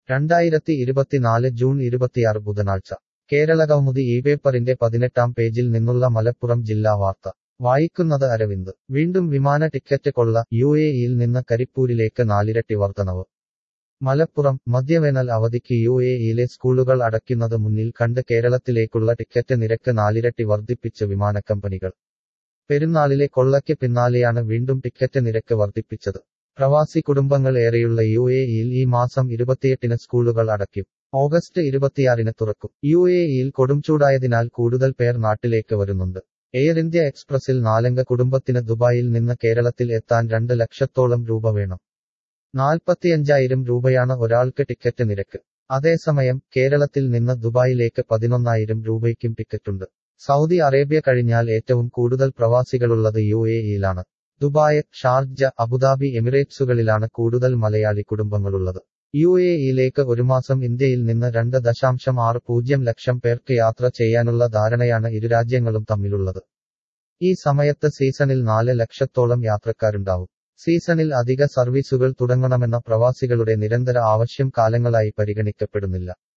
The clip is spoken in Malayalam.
രണ്ടായിരത്തി ഇരുപത്തിനാല് ജൂൺ ഇരുപത്തിയാറ് ബുധനാഴ്ച കേരളകൗമുദി ഈ പേപ്പറിന്റെ പതിനെട്ടാം പേജിൽ നിന്നുള്ള മലപ്പുറം ജില്ലാ വാർത്ത വായിക്കുന്നത് അരവിന്ദ് വീണ്ടും വിമാന ടിക്കറ്റ് കൊള്ള യു എ ഇയിൽ നിന്ന് കരിപ്പൂരിലേക്ക് നാലിരട്ടി വർധനവ് മലപ്പുറം മധ്യവേനൽ അവധിക്ക് യു എ ഇയിലെ സ്കൂളുകൾ അടയ്ക്കുന്നത് മുന്നിൽ കണ്ട് കേരളത്തിലേക്കുള്ള ടിക്കറ്റ് നിരക്ക് നാലിരട്ടി വർദ്ധിപ്പിച്ച് വിമാനക്കമ്പനികൾ പെരുന്നാളിലെ കൊള്ളയ്ക്ക് പിന്നാലെയാണ് വീണ്ടും ടിക്കറ്റ് നിരക്ക് വർദ്ധിപ്പിച്ചത് പ്രവാസി കുടുംബങ്ങൾ ഏറെയുള്ള യു എ ഇയിൽ ഈ മാസം ഇരുപത്തിയെട്ടിന് സ്കൂളുകൾ അടയ്ക്കും ഓഗസ്റ്റ് ഇരുപത്തിയാറിന് തുറക്കും യു എ ഇയിൽ കൊടുംചൂടായതിനാൽ കൂടുതൽ പേർ നാട്ടിലേക്ക് വരുന്നുണ്ട് എയർ ഇന്ത്യ എക്സ്പ്രസിൽ നാലംഗ കുടുംബത്തിന് ദുബായിൽ നിന്ന് കേരളത്തിൽ എത്താൻ രണ്ട് ലക്ഷത്തോളം രൂപ വേണം നാൽപ്പത്തിയഞ്ചായിരം രൂപയാണ് ഒരാൾക്ക് ടിക്കറ്റ് നിരക്ക് അതേസമയം കേരളത്തിൽ നിന്ന് ദുബായിലേക്ക് പതിനൊന്നായിരം രൂപയ്ക്കും ടിക്കറ്റുണ്ട് സൗദി അറേബ്യ കഴിഞ്ഞാൽ ഏറ്റവും കൂടുതൽ പ്രവാസികളുള്ളത് യു എ ഇയിലാണ് ദുബായ് ഷാർജ അബുദാബി എമിറേറ്റ്സുകളിലാണ് കൂടുതൽ മലയാളി കുടുംബങ്ങളുള്ളത് യു എ ഇയിലേക്ക് ഒരു മാസം ഇന്ത്യയിൽ നിന്ന് രണ്ട് ദശാംശം ആറ് പൂജ്യം ലക്ഷം പേർക്ക് യാത്ര ചെയ്യാനുള്ള ധാരണയാണ് ഇരു രാജ്യങ്ങളും തമ്മിലുള്ളത് ഈ സമയത്ത് സീസണിൽ നാല് ലക്ഷത്തോളം യാത്രക്കാരുണ്ടാവും സീസണിൽ അധിക സർവീസുകൾ തുടങ്ങണമെന്ന പ്രവാസികളുടെ നിരന്തര ആവശ്യം കാലങ്ങളായി പരിഗണിക്കപ്പെടുന്നില്ല